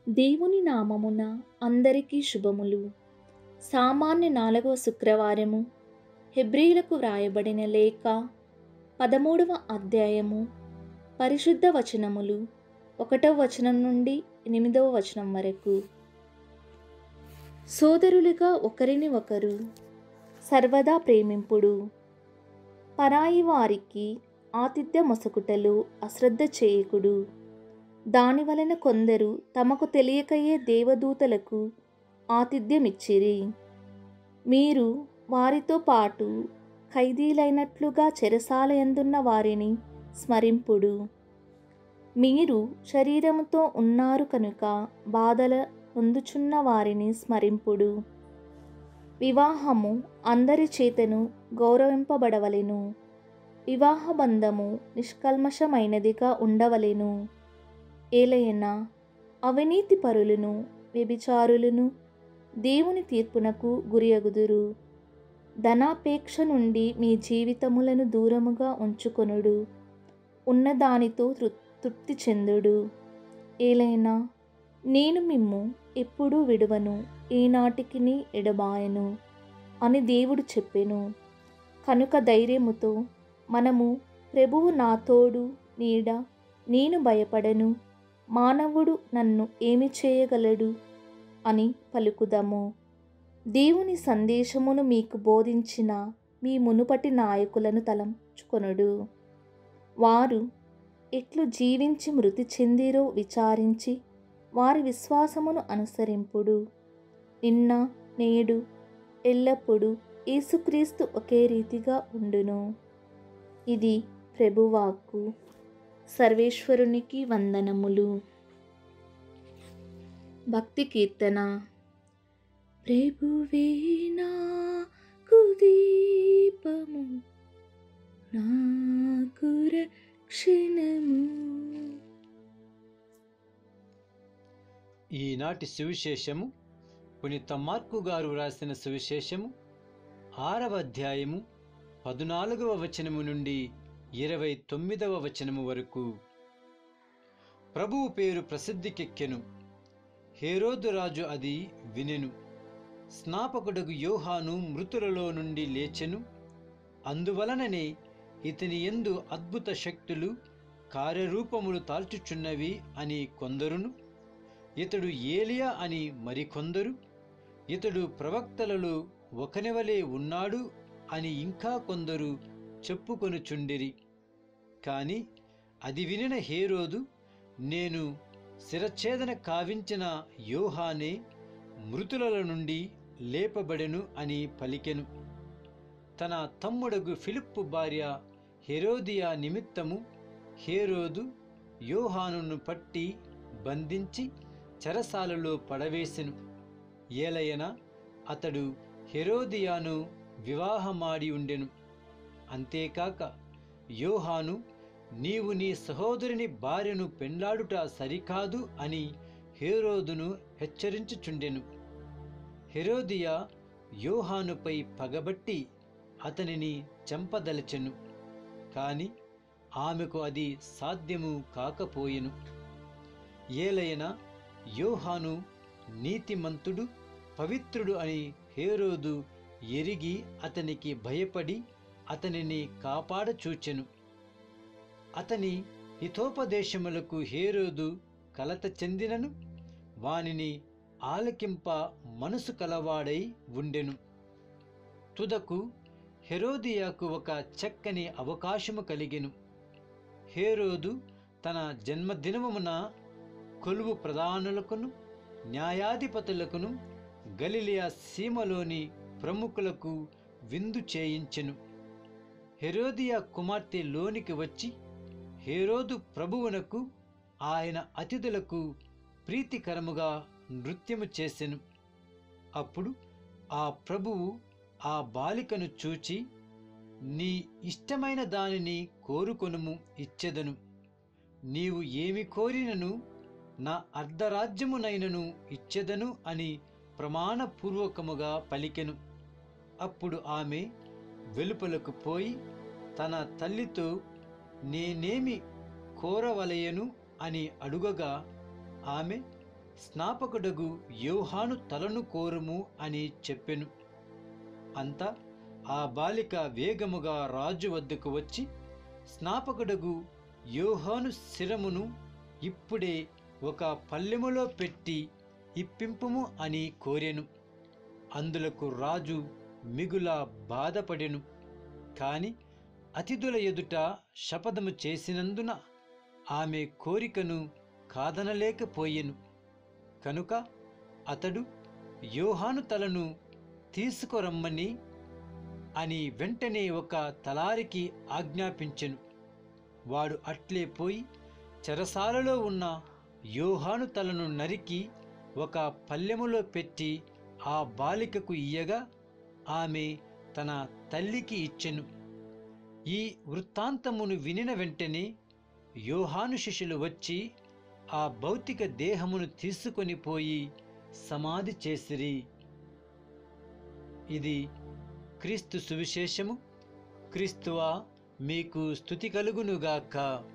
దేవుని నామమున అందరికీ శుభములు సామాన్య నాలుగవ శుక్రవారము హెబ్రీలకు వ్రాయబడిన లేఖ పదమూడవ అధ్యాయము పరిశుద్ధ వచనములు ఒకటవ వచనం నుండి ఎనిమిదవ వచనం వరకు సోదరులుగా ఒకరిని ఒకరు సర్వదా ప్రేమింపుడు పరాయి వారికి ఆతిథ్య మొసకుటలు అశ్రద్ధ చేయకుడు దాని వలన కొందరు తమకు తెలియకయే దేవదూతలకు ఆతిథ్యమిచ్చిరి మీరు వారితో పాటు ఖైదీలైనట్లుగా చెరసాలయందున్న వారిని స్మరింపుడు మీరు శరీరముతో ఉన్నారు కనుక బాధల పొందుచున్న వారిని స్మరింపుడు వివాహము అందరి చేతను గౌరవింపబడవలెను వివాహ బంధము నిష్కల్మషమైనదిగా ఉండవలెను ఏలయన అవినీతి పరులను వ్యభిచారులను దేవుని తీర్పునకు గురియగుదురు ధనాపేక్ష నుండి మీ జీవితములను దూరముగా ఉంచుకొనుడు ఉన్నదానితో తృ తృప్తి చెందుడు ఏలైనా నేను మిమ్ము ఎప్పుడూ విడువను ఏనాటికి ఎడబాయను అని దేవుడు చెప్పెను కనుక ధైర్యముతో మనము ప్రభువు నా తోడు నీడ నేను భయపడను మానవుడు నన్ను ఏమి చేయగలడు అని పలుకుదాము దేవుని సందేశమును మీకు బోధించిన మీ మునుపటి నాయకులను తలంచుకొనుడు వారు ఎట్లు జీవించి మృతి చెందిరో విచారించి వారి విశ్వాసమును అనుసరింపుడు నిన్న నేడు ఎల్లప్పుడూ యేసుక్రీస్తు ఒకే రీతిగా ఉండును ఇది ప్రభువాక్కు సర్వేశ్వరునికి వందనములు భక్తి కీర్తన ప్రభువే నాకు దీపము నాకు రక్షణము ఈనాటి సువిశేషము పునీత మార్కు గారు రాసిన సువిశేషము ఆరవ అధ్యాయము పదునాలుగవ వచనము నుండి ఇరవై తొమ్మిదవ వచనము వరకు ప్రభువు పేరు ప్రసిద్ధికెక్కెను హేరోదు రాజు అది వినెను స్నాపకుడగు యోహాను మృతులలో నుండి లేచెను అందువలననే ఇతని ఎందు అద్భుత శక్తులు కార్యరూపములు తాల్చుచున్నవి అని కొందరును ఇతడు ఏలియా అని మరికొందరు ఇతడు ప్రవక్తలలో ఒకనివలే ఉన్నాడు అని ఇంకా కొందరు చెప్పుకొనుచుండిరి కాని అది వినిన హేరోదు నేను శిరఛేదన కావించిన యోహానే మృతుల నుండి లేపబడెను అని పలికెను తన తమ్ముడగు ఫిలిప్పు భార్య హెరోదియా నిమిత్తము హేరోదు యోహానును పట్టి బంధించి చెరసాలలో పడవేసెను ఏలయన అతడు హెరోదియాను వివాహమాడి ఉండెను అంతేకాక యోహాను నీవు నీ సహోదరుని భార్యను పెండ్లాడుట సరికాదు అని హేరోదును హెచ్చరించుచుండెను హెరోదియా యోహానుపై పగబట్టి అతనిని చంపదలచెను కాని ఆమెకు అది సాధ్యము కాకపోయెను ఏలయన యోహాను నీతిమంతుడు పవిత్రుడు అని హేరోదు ఎరిగి అతనికి భయపడి అతనిని కాపాడచూచెను అతని హితోపదేశములకు హేరోదు కలత చెందినను వానిని ఆలకింప మనసు కలవాడై ఉండెను తుదకు హెరోదియాకు ఒక చక్కని అవకాశము కలిగెను హేరోదు తన జన్మదినమున కొలువు ప్రధానులకును న్యాయాధిపతులకును గలిలియా సీమలోని ప్రముఖులకు విందు చేయించెను హెరోదియా కుమార్తె లోనికి వచ్చి హేరోదు ప్రభువునకు ఆయన అతిథులకు ప్రీతికరముగా నృత్యము చేసెను అప్పుడు ఆ ప్రభువు ఆ బాలికను చూచి నీ ఇష్టమైన దానిని కోరుకొనుము ఇచ్చెదను నీవు ఏమి కోరినను నా అర్ధరాజ్యమునైనను ఇచ్చెదను అని ప్రమాణపూర్వకముగా పలికెను అప్పుడు ఆమె వెలుపలకు పోయి తన తల్లితో నేనేమి కోరవలయను అని అడుగగా ఆమె స్నాపకుడగు యోహాను తలను కోరుము అని చెప్పెను అంతా ఆ బాలిక వేగముగా రాజు వద్దకు వచ్చి స్నాపకుడగు యోహాను శిరమును ఇప్పుడే ఒక పల్లెములో పెట్టి ఇప్పింపుము అని కోరెను అందులకు రాజు మిగుల బాధపడెను కాని అతిథుల ఎదుట శపథము చేసినందున ఆమె కోరికను కాదనలేకపోయెను కనుక అతడు యోహాను తలను తీసుకురమ్మని అని వెంటనే ఒక తలారికి ఆజ్ఞాపించెను వాడు అట్లే పోయి చెరసాలలో ఉన్న యోహాను తలను నరికి ఒక పల్లెములో పెట్టి ఆ బాలికకు ఇయ్యగా ఆమె తన తల్లికి ఇచ్చెను ఈ వృత్తాంతమును వినిన వెంటనే యోహాను శిష్యులు వచ్చి ఆ భౌతిక దేహమును తీసుకొని పోయి సమాధి చేసిరి ఇది క్రీస్తు సువిశేషము క్రీస్తువా మీకు స్థుతి కలుగునుగాక